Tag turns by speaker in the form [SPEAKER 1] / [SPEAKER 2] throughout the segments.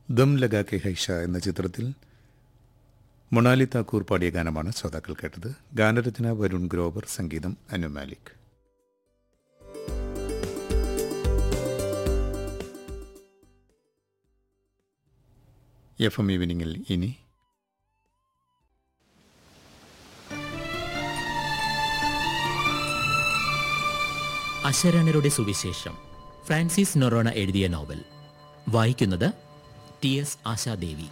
[SPEAKER 1] dum ലഗാ K Haisha എന്ന ചിത്രത്തിൽ മൊണാലി താക്കൂർ പാടിയ ഗാനമാണ് ശ്രോതാക്കൾ കേട്ടത് ഗാനരചന വരുൺ ഗ്രോവർ സംഗീതം അനു മാലിക് എഫ് എം ഈവനിങ്ങിൽ ഇനി
[SPEAKER 2] അശരണരുടെ സുവിശേഷം ഫ്രാൻസിസ് നൊറോണ എഴുതിയ നോവൽ വായിക്കുന്നത് ടി എസ് ആശാദേവി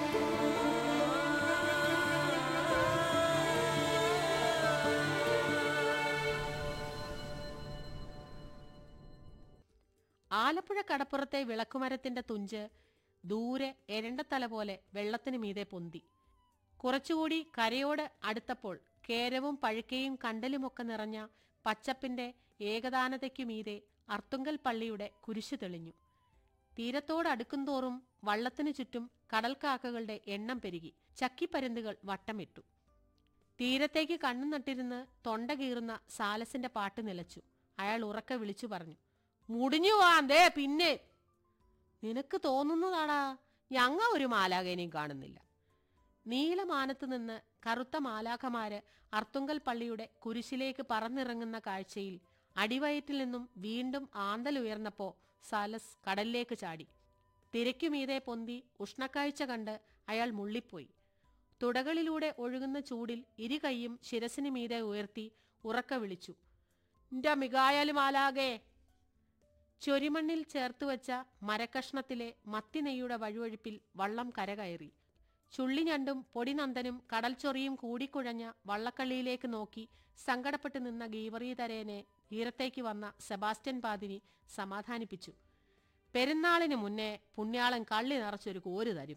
[SPEAKER 3] ആലപ്പുഴ കടപ്പുറത്തെ വിളക്കുമരത്തിന്റെ തുഞ്ച് ദൂരെ എരണ്ടത്തല പോലെ വെള്ളത്തിനു മീതെ പൊന്തി കുറച്ചുകൂടി കരയോട് അടുത്തപ്പോൾ കേരവും പഴുക്കയും കണ്ടലുമൊക്കെ നിറഞ്ഞ പച്ചപ്പിന്റെ ഏകദാനതയ്ക്കു മീതെ അർത്തുങ്കൽ പള്ളിയുടെ കുരിശു തെളിഞ്ഞു തീരത്തോട് അടുക്കുംതോറും വള്ളത്തിനു ചുറ്റും കടൽക്കാക്കകളുടെ എണ്ണം പെരുകി ചക്കിപ്പരുന്തുകൾ വട്ടമിട്ടു തീരത്തേക്ക് കണ്ണു നട്ടിരുന്ന് തൊണ്ട കീറുന്ന സാലസിന്റെ പാട്ട് നിലച്ചു അയാൾ ഉറക്കെ വിളിച്ചു പറഞ്ഞു മുടിഞ്ഞു വാന്തേ പിന്നെ നിനക്ക് തോന്നുന്നതാടാ ഞങ്ങ ഒരു മാലാകേനെയും കാണുന്നില്ല നീലമാനത്ത് നിന്ന് കറുത്ത മാലാഖമാര് അർത്തുങ്കൽ പള്ളിയുടെ കുരിശിലേക്ക് പറന്നിറങ്ങുന്ന കാഴ്ചയിൽ അടിവയറ്റിൽ നിന്നും വീണ്ടും ആന്തലുയർന്നപ്പോ സാലസ് കടലിലേക്ക് ചാടി തിരക്കുമീതെ പൊന്തി ഉഷ്ണക്കാഴ്ച കണ്ട് അയാൾ മുള്ളിപ്പോയി തുടകളിലൂടെ ഒഴുകുന്ന ചൂടിൽ ഇരു കൈയും ശിരസിന് മീതെ ഉയർത്തി ഉറക്ക വിളിച്ചു "ന്റെ മികായാലും ആലാകെ ചൊരിമണ്ണിൽ ചേർത്തുവച്ച മരക്കഷ്ണത്തിലെ മത്തിനെയ്യുടെ വഴുവഴുപ്പിൽ വള്ളം കരകയറി ചുള്ളിഞ്ഞണ്ടും പൊടിനന്ദനും കടൽച്ചൊറിയും കൂടിക്കുഴഞ്ഞ വള്ളക്കള്ളിയിലേക്ക് നോക്കി സങ്കടപ്പെട്ട് നിന്ന ഗീവറീതരേനെ തീരത്തേക്ക് വന്ന സെബാസ്റ്റ്യൻ പാതിരി സമാധാനിപ്പിച്ചു പെരുന്നാളിന് മുന്നേ പുണ്യാളൻ കള്ളി നിറച്ചൊരു കോര് തരും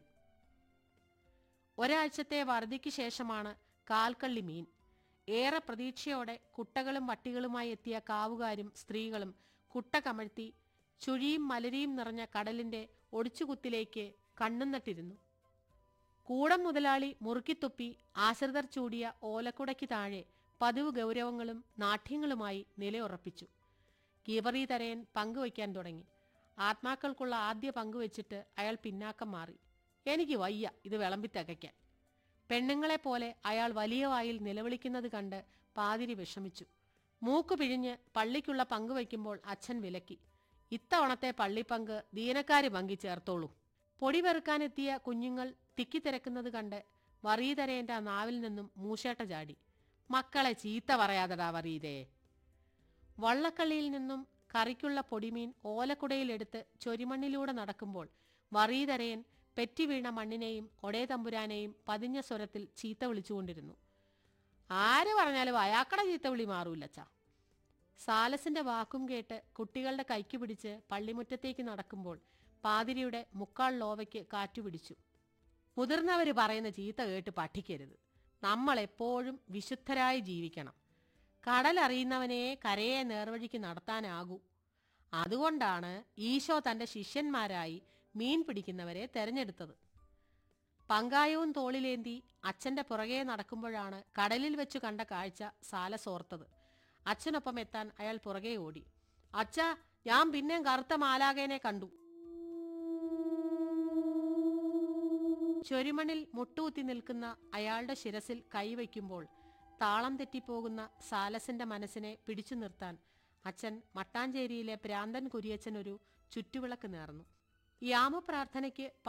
[SPEAKER 3] ഒരാഴ്ചത്തെ വറുതിക്ക് ശേഷമാണ് കാൽക്കള്ളി മീൻ ഏറെ പ്രതീക്ഷയോടെ കുട്ടകളും വട്ടികളുമായി എത്തിയ കാവുകാരും സ്ത്രീകളും കുട്ട കമഴ്ത്തി ചുഴിയും മലരിയും നിറഞ്ഞ കടലിന്റെ ഒടിച്ചുകുത്തിലേക്ക് കണ്ണും നട്ടിരുന്നു കൂടം മുതലാളി മുറുക്കിത്തുപ്പി ആശ്രിതർ ചൂടിയ ഓലക്കുടയ്ക്ക് താഴെ പതിവ് ഗൗരവങ്ങളും നാട്യങ്ങളുമായി നിലയുറപ്പിച്ചു ഗീവറി തരയൻ പങ്കുവയ്ക്കാൻ തുടങ്ങി ആത്മാക്കൾക്കുള്ള ആദ്യ പങ്കുവെച്ചിട്ട് അയാൾ പിന്നാക്കം മാറി എനിക്ക് വയ്യ ഇത് വിളമ്പിത്തകയ്ക്കാൻ പെണ്ണുങ്ങളെ പോലെ അയാൾ വലിയ വായിൽ നിലവിളിക്കുന്നത് കണ്ട് പാതിരി വിഷമിച്ചു മൂക്ക് പിഴിഞ്ഞ് പള്ളിക്കുള്ള പങ്ക് വയ്ക്കുമ്പോൾ അച്ഛൻ വിലക്കി ഇത്തവണത്തെ പള്ളിപ്പങ്ക് ദീനക്കാര് പങ്കി ചേർത്തോളൂ പൊടി വെറുക്കാനെത്തിയ കുഞ്ഞുങ്ങൾ തിക്കിത്തിരക്കുന്നത് കണ്ട് വറീതരേന്റെ നാവിൽ നിന്നും മൂശേട്ട ചാടി മക്കളെ ചീത്ത പറയാതടാ വറീതേ വള്ളക്കള്ളിയിൽ നിന്നും കറിക്കുള്ള പൊടിമീൻ ഓലക്കുടയിലെടുത്ത് ചൊരിമണ്ണിലൂടെ നടക്കുമ്പോൾ വറീതരയൻ പെറ്റി വീണ മണ്ണിനെയും ഒടേ തമ്പുരാനെയും പതിഞ്ഞ സ്വരത്തിൽ ചീത്ത വിളിച്ചുകൊണ്ടിരുന്നു ആര് പറഞ്ഞാലും അയാക്കടെ ചീത്ത വിളി മാറൂലച്ചാ സാലസിന്റെ വാക്കും കേട്ട് കുട്ടികളുടെ കൈക്ക് പിടിച്ച് പള്ളിമുറ്റത്തേക്ക് നടക്കുമ്പോൾ പാതിരിയുടെ മുക്കാൽ ലോവയ്ക്ക് കാറ്റുപിടിച്ചു മുതിർന്നവര് പറയുന്ന ചീത്ത കേട്ട് പഠിക്കരുത് നമ്മൾ എപ്പോഴും വിശുദ്ധരായി ജീവിക്കണം കടലറിയുന്നവനെ കരയെ നേർവഴിക്ക് നടത്താനാകൂ അതുകൊണ്ടാണ് ഈശോ തന്റെ ശിഷ്യന്മാരായി മീൻ പിടിക്കുന്നവരെ തെരഞ്ഞെടുത്തത് പങ്കായവും തോളിലേന്തി അച്ഛന്റെ പുറകെ നടക്കുമ്പോഴാണ് കടലിൽ വെച്ചു കണ്ട കാഴ്ച സാലസോർത്തത് അച്ഛനൊപ്പം എത്താൻ അയാൾ പുറകെ ഓടി അച്ഛാ ഞാൻ പിന്നെയും കറുത്ത മാലാകേനെ കണ്ടു ചൊരിമണിൽ മുട്ടുകുത്തി നിൽക്കുന്ന അയാളുടെ ശിരസിൽ കൈവയ്ക്കുമ്പോൾ താളം തെറ്റിപ്പോകുന്ന സാലസിന്റെ മനസ്സിനെ പിടിച്ചു നിർത്താൻ അച്ഛൻ മട്ടാഞ്ചേരിയിലെ പ്രാന്തൻ കുരിയച്ചൻ ഒരു ചുറ്റുവിളക്ക് നേർന്നു യാമപ്രാർത്ഥനയ്ക്ക്